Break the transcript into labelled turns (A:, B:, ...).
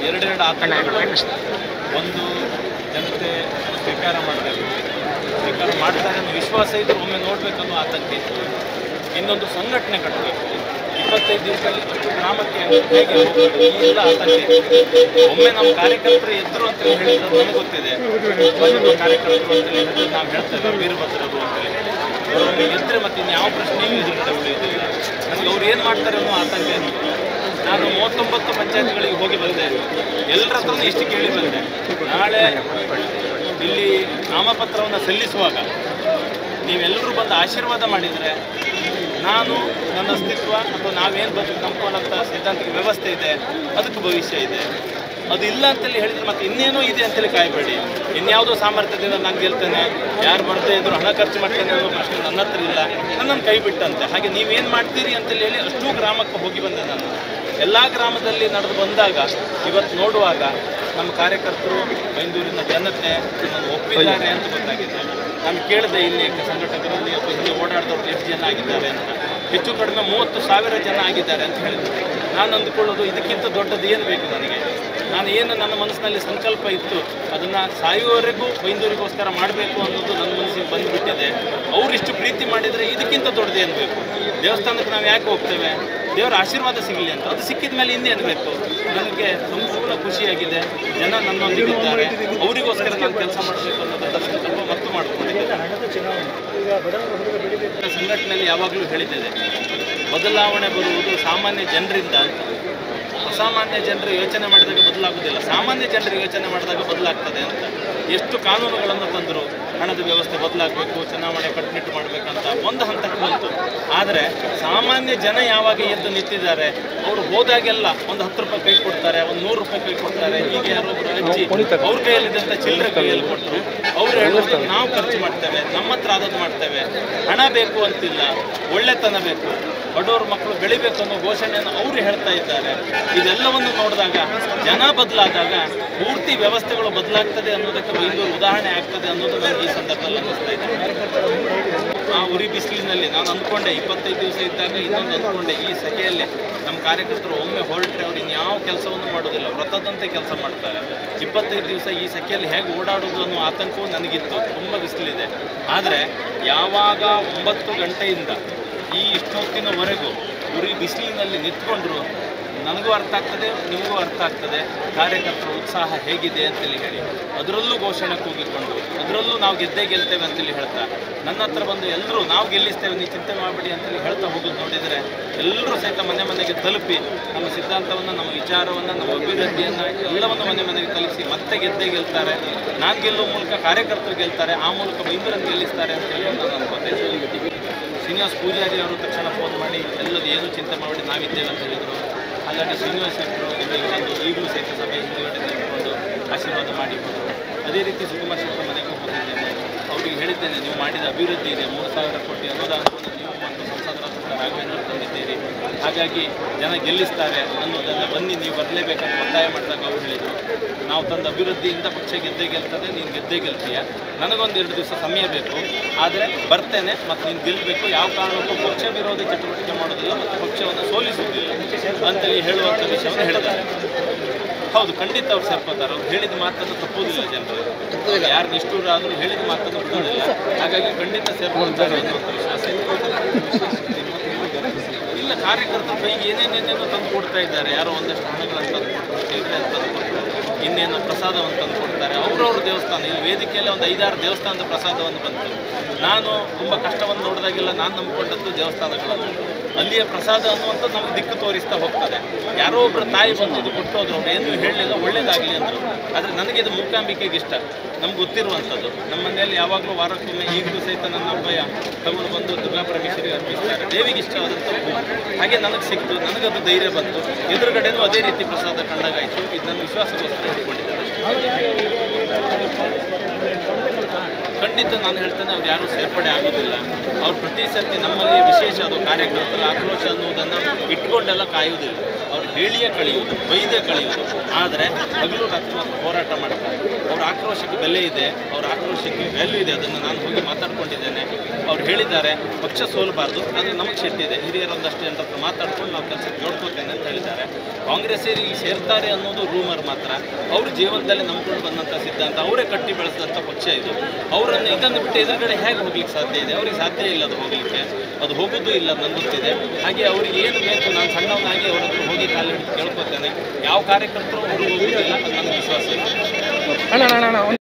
A: ಎರಡೆರಡು ಆತಂಕಗಳು ಒಂದು ಜನತೆ ಸ್ವೀಕಾರ ಮಾಡಬೇಕು ಸ್ವೀಕಾರ ಮಾಡ್ತಾರೆ ಅನ್ನೋ ವಿಶ್ವಾಸ ಇದ್ರೂ ಒಮ್ಮೆ ನೋಡಬೇಕನ್ನೋ ಆತಂಕ ಇತ್ತು ಇನ್ನೊಂದು ಸಂಘಟನೆ ಕಟ್ಟಬೇಕು ಇಪ್ಪತ್ತೈದು ದಿವಸದಲ್ಲಿ ಅಷ್ಟು ಗ್ರಾಮಕ್ಕೆ ಹೇಗೆ ಹೋಗ್ಬೇಕು ಈ ಎಲ್ಲ ಆತಂಕ ಇತ್ತು ಒಮ್ಮೆ ನಮ್ಮ ಕಾರ್ಯಕರ್ತರು ಎದ್ರು ಅಂತ ಹೇಳಿದ್ರೆ ನನಗೆ ಗೊತ್ತಿದೆ ಬಂದು ಕಾರ್ಯಕರ್ತರು ಅಂತ ಹೇಳಿದ್ರೆ ನಾವು ಹೇಳ್ತೇವೆ ವೀರಭದ್ರರು ಅಂತ ಹೇಳಿ ಅವರೊಮ್ಮೆ ಎದ್ರೆ ಮತ್ತೆ ಇನ್ಯಾವ ಪ್ರಶ್ನೆಯೂ ಎದುರುಗಡೆ ಉಳಿಯೋದಿಲ್ಲ ನನಗೆ ಅವ್ರು ಏನು ಮಾಡ್ತಾರೆ ಅನ್ನೋ ಆತಂಕ ಇತ್ತು ನಾನು ಮೂವತ್ತೊಂಬತ್ತು ಪಂಚಾಯತ್ಗಳಿಗೆ ಹೋಗಿ ಬಂದೆ ಎಲ್ಲರ ಹತ್ರನೂ ಇಷ್ಟು ಕೇಳಿ ಬಂದೆ ನಾಳೆ ಇಲ್ಲಿ ನಾಮಪತ್ರವನ್ನು ಸಲ್ಲಿಸುವಾಗ ನೀವೆಲ್ಲರೂ ಬಂದು ಆಶೀರ್ವಾದ ಮಾಡಿದರೆ ನಾನು ನನ್ನ ಅಸ್ತಿತ್ವ ಅಥವಾ ನಾವೇನು ಬದುಕು ನಂಬ್ಕೊಳ್ಳೋಂಥ ಸಿದ್ಧಾಂತಿಕ ವ್ಯವಸ್ಥೆ ಇದೆ ಅದಕ್ಕೆ ಭವಿಷ್ಯ ಇದೆ ಅದು ಇಲ್ಲ ಅಂತೇಳಿ ಹೇಳಿದ್ರೆ ಮತ್ತೆ ಇನ್ನೇನೋ ಇದೆ ಅಂತೇಳಿ ಕಾಯಬೇಡಿ ಇನ್ಯಾವುದೋ ಸಾಮರ್ಥ್ಯದಿಂದ ನಾನು ಗೆಲ್ತೇನೆ ಯಾರು ಬರದೇ ಇದ್ರು ಹಣ ಖರ್ಚು ಮಾಡ್ತೇನೆ ಅನ್ನೋ ಪ್ರಶ್ನೆ ನನ್ನ ಹತ್ರ ಇಲ್ಲ ನನ್ನನ್ನು ಕೈ ಬಿಟ್ಟಂತೆ ಹಾಗೆ ನೀವೇನು ಮಾಡ್ತೀರಿ ಅಂತೇಳಿ ಹೇಳಿ ಅಷ್ಟೂ ಗ್ರಾಮಕ್ಕೆ ಹೋಗಿ ಬಂದೆ ನಾನು ಎಲ್ಲ ಗ್ರಾಮದಲ್ಲಿ ನಡೆದು ಬಂದಾಗ ಇವತ್ತು ನೋಡುವಾಗ ನಮ್ಮ ಕಾರ್ಯಕರ್ತರು ಬೈಂದೂರಿನ ಜನತೆ ನನ್ನನ್ನು ಒಪ್ಪಿದ್ದಾರೆ ಅಂತ ಗೊತ್ತಾಗಿದೆ ನಾನು ಕೇಳಿದೆ ಇಲ್ಲಿ ಸಂಘಟಕರಲ್ಲಿ ಅಥವಾ ಹಿಂದೆ ಓಡಾಡಿದವರು ಎಷ್ಟು ಜನ ಆಗಿದ್ದಾರೆ ಅಂತ ಹೆಚ್ಚು ಕಡಿಮೆ ಮೂವತ್ತು ಸಾವಿರ ಜನ ಆಗಿದ್ದಾರೆ ಅಂತ ಹೇಳಿದ್ರು ನಾನು ಅಂದುಕೊಳ್ಳೋದು ಇದಕ್ಕಿಂತ ದೊಡ್ಡದು ಏನು ಬೇಕು ನನಗೆ ನಾನು ಏನು ನನ್ನ ಮನಸ್ಸಿನಲ್ಲಿ ಸಂಕಲ್ಪ ಇತ್ತು ಅದನ್ನು ಸಾಯುವವರೆಗೂ ಬೈಂದೂರಿಗೋಸ್ಕರ ಮಾಡಬೇಕು ಅನ್ನೋದು ನನ್ನ ಮನಸ್ಸಿಗೆ ಬಂದುಬಿಟ್ಟಿದೆ ಅವರಿಷ್ಟು ಪ್ರೀತಿ ಮಾಡಿದರೆ ಇದಕ್ಕಿಂತ ದೊಡ್ಡದು ಏನು ಬೇಕು ದೇವಸ್ಥಾನಕ್ಕೆ ನಾವು ಯಾಕೆ ಹೋಗ್ತೇವೆ ದೇವರ ಆಶೀರ್ವಾದ ಸಿಗಲಿ ಅಂತ ಅದು ಸಿಕ್ಕಿದ ಮೇಲೆ ಇನ್ನೇನು ಬೇಕು ನನಗೆ ಸಂಪೂರ್ಣ ಖುಷಿಯಾಗಿದೆ ಜನ ನನ್ನೊಂದಿಗಿದ್ದಾರೆ ಅವರಿಗೋಸ್ಕರ ನಾನು ಕೆಲಸ ಮಾಡಬೇಕು ಅನ್ನೋದನ್ನ ಸಂಕಲ್ಪ ಮತ್ತು ಮಾಡಿಕೊಂಡಿದ್ದೇನೆ ಸಂಘಟನೆಯಲ್ಲಿ ಯಾವಾಗಲೂ ಹೇಳಿದ್ದೇನೆ ಬದಲಾವಣೆ ಬರುವುದು ಸಾಮಾನ್ಯ ಜನರಿಂದ ಅಂತ ಅಸಾಮಾನ್ಯ ಜನರು ಯೋಚನೆ ಮಾಡಿದಾಗ ಬದಲಾಗುವುದಿಲ್ಲ ಸಾಮಾನ್ಯ ಜನರು ಯೋಚನೆ ಮಾಡಿದಾಗ ಬದಲಾಗ್ತದೆ ಅಂತ ಎಷ್ಟು ಕಾನೂನುಗಳನ್ನು ತಂದರು ಹಣದ ವ್ಯವಸ್ಥೆ ಬದಲಾಗಬೇಕು ಚುನಾವಣೆ ಕಟ್ಟುನಿಟ್ಟು ಮಾಡಬೇಕಂತ ಒಂದು ಹಂತಕ್ಕೆ ಬಂತು ಆದರೆ ಸಾಮಾನ್ಯ ಜನ ಯಾವಾಗ ಎದ್ದು ನಿಂತಿದ್ದಾರೆ ಅವರು ಹೋದಾಗೆಲ್ಲ ಒಂದು ಹತ್ತು ರೂಪಾಯಿ ಕೈ ಕೊಡ್ತಾರೆ ಒಂದು ನೂರು ರೂಪಾಯಿ ಕೈ ಕೊಡ್ತಾರೆ ಹೀಗೆ ಯಾರೊಬ್ಬರು ಹಚ್ಚಿ ಅವ್ರ ಕೈಯಲ್ಲಿದ್ದಂಥ ಚಿಲ್ಲರೆ ಕೈಯಲ್ಲಿ ಕೊಟ್ಟರು ಅವ್ರು ಹೇಳೋದು ನಾವು ಖರ್ಚು ಮಾಡ್ತೇವೆ ನಮ್ಮ ಹತ್ರ ಆದದ್ದು ಮಾಡ್ತೇವೆ ಹಣ ಬೇಕು ಅಂತಿಲ್ಲ ಒಳ್ಳೆತನ ಬೇಕು ಬಡವ್ರ ಮಕ್ಕಳು ಬೆಳಿಬೇಕು ಅನ್ನೋ ಘೋಷಣೆಯನ್ನು ಅವರು ಹೇಳ್ತಾ ಇದ್ದಾರೆ ಇದೆಲ್ಲವನ್ನು ನೋಡಿದಾಗ ಜನ ಬದಲಾದಾಗ ಪೂರ್ತಿ ವ್ಯವಸ್ಥೆಗಳು ಬದಲಾಗ್ತದೆ ಅನ್ನೋದಕ್ಕೆ ಬೈಂದೂರು ಉದಾಹರಣೆ ಆಗ್ತದೆ ಅನ್ನೋದು ನನಗೆ ಈ ಸಂದರ್ಭದಲ್ಲಿ ಅನ್ನಿಸ್ತಾ ಇದೆ ಆ ಉರಿ ಬಿಸಿಲಿನಲ್ಲಿ ನಾನು ಅಂದ್ಕೊಂಡೆ ಇಪ್ಪತ್ತೈದು ದಿವಸ ಇದ್ದಾಗ ಇನ್ನೊಂದು ಅಂದ್ಕೊಂಡೆ ಈ ಸಭೆಯಲ್ಲಿ ನಮ್ಮ ಕಾರ್ಯಕರ್ತರು ಒಮ್ಮೆ ಹೊರಟ್ರೆ ಅವ್ರು ಇನ್ಯಾವ ಕೆಲಸವನ್ನು ಮಾಡೋದಿಲ್ಲ ವ್ರತದಂತೆ ಕೆಲಸ ಮಾಡ್ತಾರೆ ಇಪ್ಪತ್ತೈದು ದಿವಸ ಈ ಸಖೆಯಲ್ಲಿ ಹೇಗೆ ಓಡಾಡೋದು ಅನ್ನೋ ಆತಂಕವೂ ನನಗಿತ್ತು ತುಂಬ ಬಿಸಿಲಿದೆ ಆದರೆ ಯಾವಾಗ ಒಂಬತ್ತು ಗಂಟೆಯಿಂದ ಈ ಇಷ್ಟೊತ್ತಿನವರೆಗೂ ಉರಿ ಬಿಸಿಲಿನಲ್ಲಿ ನಿಂತ್ಕೊಂಡ್ರು ನನಗೂ ಅರ್ಥ ಆಗ್ತದೆ ನಿಮಗೂ ಅರ್ಥ ಆಗ್ತದೆ ಕಾರ್ಯಕರ್ತರ ಉತ್ಸಾಹ ಹೇಗಿದೆ ಅಂತೇಳಿ ಹೇಳಿ ಅದರಲ್ಲೂ ಘೋಷಣೆ ಕೂಗಿಕೊಂಡು ಅದರಲ್ಲೂ ನಾವು ಗೆದ್ದೇ ಗೆಲ್ತೇವೆ ಅಂತೇಳಿ ಹೇಳ್ತಾ ನನ್ನ ಹತ್ರ ಬಂದು ಎಲ್ಲರೂ ನಾವು ಗೆಲ್ಲಿಸ್ತೇವೆ ನೀವು ಚಿಂತೆ ಮಾಡಬೇಡಿ ಅಂತೇಳಿ ಹೇಳ್ತಾ ಹೋಗೋದು ನೋಡಿದರೆ ಎಲ್ಲರೂ ಸಹಿತ ಮನೆ ಮನೆಗೆ ತಲುಪಿ ನಮ್ಮ ಸಿದ್ಧಾಂತವನ್ನು ನಮ್ಮ ವಿಚಾರವನ್ನು ನಮ್ಮ ಅಭಿವೃದ್ಧಿಯನ್ನು ಎಲ್ಲವನ್ನು ಮನೆ ಮನೆಗೆ ತಲುಪಿಸಿ ಮತ್ತೆ ಗೆದ್ದೇ ಗೆಲ್ತಾರೆ ನಾನು ಗೆಲ್ಲುವ ಮೂಲಕ ಕಾರ್ಯಕರ್ತರು ಗೆಲ್ತಾರೆ ಆ ಮೂಲಕ ಬೈಂದೂರನ್ನು ಗೆಲ್ಲಿಸ್ತಾರೆ ಅಂತೇಳಿ ನಾನು ಅನ್ಕೋತೇನೆ ಶ್ರೀನಿವಾಸ್ ಪೂಜಾರಿ ಅವರು ತಕ್ಷಣ ಫೋನ್ ಮಾಡಿ ಎಲ್ಲದು ಏನು ಚಿಂತೆ ಮಾಡಿ ನಾವಿದ್ದೇವೆ ಅಂತ ಹೇಳಿದರು ಹಾಗಾಗಿ ಶ್ರೀನಿವಾಸ್ ಶೆಟ್ಟರು ಇಲ್ಲಿಗೆ ಬಂದು ಈಗಲೂ ಸಹಿತ ಸಭೆ ಹಿಂದುಗಡೆ ನಿಂತ್ಕೊಂಡು ಆಶೀರ್ವಾದ ಮಾಡಿ ಹೋದರು ಅದೇ ರೀತಿ ಸುಕುಮಾರ್ ಶೆಟ್ಟರ ಮನೆಗೂ ಹೋಗಿದ್ದೇನೆ ಅವರಿಗೆ ಹೇಳಿದ್ದೇನೆ ನೀವು ಮಾಡಿದ ಅಭಿವೃದ್ಧಿ ಇದೆ ಮೂರು ಸಾವಿರ ಕೋಟಿ ಅನುದಾನವನ್ನು ನೀವು ಮತ್ತು ಸಂಸದರ ಹತ್ರ ರಾಘವೇಂದ್ರ ತಂದಿದ್ದೀರಿ ಹಾಗಾಗಿ ಜನ ಗೆಲ್ಲಿಸ್ತಾರೆ ಅನ್ನೋದನ್ನು ಬನ್ನಿ ನೀವು ಬರಲೇಬೇಕಂತ ಒತ್ತಾಯ ಮಾಡಿದಾಗ ಅವರು ಹೇಳಿದರು ನಾವು ತಂದ ಅಭಿವೃದ್ಧಿಯಿಂದ ಪಕ್ಷ ಗೆದ್ದೇ ಗೆಲ್ತದೆ ನೀನು ಗೆದ್ದೇ ಗೆಲ್ತೀಯ ನನಗೊಂದು ಎರಡು ದಿವಸ ಸಮಯ ಬೇಕು ಆದರೆ ಬರ್ತೇನೆ ಮತ್ತು ನೀನು ಗೆಲ್ಲಬೇಕು ಯಾವ ಕಾರಣಕ್ಕೂ ಪಕ್ಷ ವಿರೋಧಿ ಚಟುವಟಿಕೆ ಮಾಡೋದಿಲ್ಲ ಮತ್ತು ಪಕ್ಷವನ್ನು ಸೋಲಿಸುವುದಿಲ್ಲ ಅಂತೇಳಿ ಹೇಳುವಂಥ ವಿಷಯವನ್ನು ಹೇಳಿದ್ದಾರೆ ಹೌದು ಖಂಡಿತ ಅವ್ರು ಸೇರ್ಕೋತಾರೆ ಅವ್ರು ಹೇಳಿದ ಮಾತನ್ನು ತಪ್ಪುವುದಿಲ್ಲ ಜನರು ಯಾರು ನಿಷ್ಠೂರ ಆದರೂ ಹೇಳಿದ ಮಾತನ್ನು ಬಿಡೋದಿಲ್ಲ ಹಾಗಾಗಿ ಖಂಡಿತ ಸೇರ್ಕೊಳ್ತಾರೆ ಅನ್ನುವಂಥ ವಿಶ್ವಾಸ ಇದೆ ಇಲ್ಲ ಕಾರ್ಯಕರ್ತರ ಕೈಗೆ ಏನೇನೇನೇನೋ ತಂದು ಕೊಡ್ತಾ ಇದ್ದಾರೆ ಯಾರೋ ಒಂದಷ್ಟು ಹಣಗಳನ್ನು ತಂದು ಕೊಡ್ತಾರೆ ಚಿಲ್ಲರೆ ಅಂತ ತಂದು ಕೊಡ್ತಾರೆ ಇನ್ನೇನೋ ಪ್ರಸಾದವನ್ನು ತಂದು ಕೊಡ್ತಾರೆ ಅವ್ರವ್ರ ದೇವಸ್ಥಾನ ಇಲ್ಲಿ ವೇದಿಕೆಯಲ್ಲಿ ಒಂದು ಐದಾರು ದೇವಸ್ಥಾನದ ಪ್ರಸಾದವನ್ನು ಬಂತು ನಾನು ತುಂಬ ಕಷ್ಟವನ್ನು ನೋಡಿದಾಗೆಲ್ಲ ನಾನು ನಂಬಿಕೊಂಡದ್ದು ದೇವಸ್ಥಾನಗಳನ್ನು ಅಲ್ಲಿಯ ಪ್ರಸಾದ ಅನ್ನುವಂಥದ್ದು ನಮ್ಗೆ ದಿಕ್ಕು ತೋರಿಸ್ತಾ ಹೋಗ್ತದೆ ಯಾರೋ ಒಬ್ಬರು ತಾಯಿ ಬಂದದ್ದು ಕೊಟ್ಟು ಹೋದ್ರು ಅವ್ರು ಏನೂ ಹೇಳಲಿಲ್ಲ ಒಳ್ಳೇದಾಗಲಿ ಅಂದರು ಆದರೆ ನನಗೆ ಇದು ಮೂಕಾಂಬಿಕೆಗೆ ಇಷ್ಟ ನಮ್ಗೆ ಗೊತ್ತಿರುವಂಥದ್ದು ನಮ್ಮ ಮನೆಯಲ್ಲಿ ಯಾವಾಗಲೂ ವಾರಕ್ಕೊಮ್ಮೆ ಈಗಲೂ ಸಹಿತ ನನ್ನ ಅಪ್ಪಯ್ಯ ತಗೊಂಡು ಬಂದು ದುರ್ಗಾ ಪರಮೇಶ್ವರಿಗೆ ಅರ್ಪಿಸ್ತಾರೆ ದೇವಿಗೆ ಇಷ್ಟವಾದಂಥ ಹೂವು ಹಾಗೆ ನನಗೆ ಸಿಕ್ತು ನನಗದು ಧೈರ್ಯ ಬಂತು ಎದುರುಗಡೆನೂ ಅದೇ ರೀತಿ ಪ್ರಸಾದ ಕಂಡಾಗಾಯಿತು ಇದು ನನ್ನ ವಿಶ್ವಾಸಕ್ಕೋಸ್ಕರ ಹಿಡ್ಕೊಂಡಿದ್ದಾರೆ ಖಂಡಿತ ನಾನು ಹೇಳ್ತೇನೆ ಅವ್ರು ಯಾರೂ ಸೇರ್ಪಡೆ ಆಗೋದಿಲ್ಲ ಅವ್ರು ಪ್ರತಿ ಸರ್ತಿ ನಮ್ಮಲ್ಲಿ ವಿಶೇಷ ಅದು ಕಾರ್ಯಕರ್ತರ ಆಕ್ರೋಶ ಅನ್ನುವುದನ್ನು ಇಟ್ಕೊಂಡೆಲ್ಲ ಕಾಯುವುದಿಲ್ಲ ಅವ್ರು ಹೇಳಿಯೇ ಕಳೆಯುವುದು ಬೈದೇ ಕಳೆಯುವುದು ಆದರೆ ಹಗಲು ರಾತ್ರಿ ಮಾತ್ರ ಹೋರಾಟ ಮಾಡ್ತಾರೆ ಅವ್ರ ಆಕ್ರೋಶಕ್ಕೆ ಬೆಲೆ ಇದೆ ಅವ್ರ ಆಕ್ರೋಶಕ್ಕೆ ವ್ಯಾಲ್ಯೂ ಇದೆ ಅದನ್ನು ನಾನು ಹೋಗಿ ಮಾತಾಡ್ಕೊಂಡಿದ್ದೇನೆ ಅವ್ರು ಹೇಳಿದ್ದಾರೆ ಪಕ್ಷ ಸೋಲಬಾರ್ದು ಅದು ನಮಗೆ ಶೆಟ್ಟಿದೆ ಹಿರಿಯರೊಂದಷ್ಟು ಜನರ ಹತ್ರ ಮಾತಾಡ್ಕೊಂಡು ನಾವು ಕೆಲಸಕ್ಕೆ ಜೋಡ್ಕೋತೇನೆ ಅಂತ ಹೇಳಿದ್ದಾರೆ ಕಾಂಗ್ರೆಸ್ಸರಿಗೆ ಸೇರ್ತಾರೆ ಅನ್ನೋದು ರೂಮರ್ ಮಾತ್ರ ಅವ್ರ ಜೀವನದಲ್ಲಿ ನಂಬ್ಕೊಂಡು ಬಂದಂಥ ಸಿದ್ಧಾಂತ ಅವರೇ ಕಟ್ಟಿ ಬೆಳೆಸಿದಂಥ ಪಕ್ಷ ಇದು ಅವರನ್ನು ಇದನ್ನು ಬಿಟ್ಟು ಎದುರುಗಡೆ ಹೇಗೆ ಹೋಗ್ಲಿಕ್ಕೆ ಸಾಧ್ಯ ಇದೆ ಅವ್ರಿಗೆ ಸಾಧ್ಯ ಇಲ್ಲ ಅದು ಹೋಗಲಿಕ್ಕೆ ಅದು ಹೋಗೋದು ಇಲ್ಲ ನನಗೆ ಗೊತ್ತಿದೆ ಹಾಗೆ ಅವ್ರಿಗೆ ಏನು ಬೇಕು ನಾನು ಸಣ್ಣವನಾಗಿ ಅವ್ರ ಹತ್ರ ಹೋಗಿ ಕಾಲು ಹಿಡಿದು ಕೇಳ್ಕೊತೇನೆ ಯಾವ ಕಾರ್ಯಕರ್ತರು ಹೊರಗೆ ಹೋಗೋದಿಲ್ಲ ಅದು ನನಗೆ ವಿಶ್ವಾಸ ಇದೆ
B: ಅಣ್ಣ ಅಣ್ಣ ಅಣ್ಣ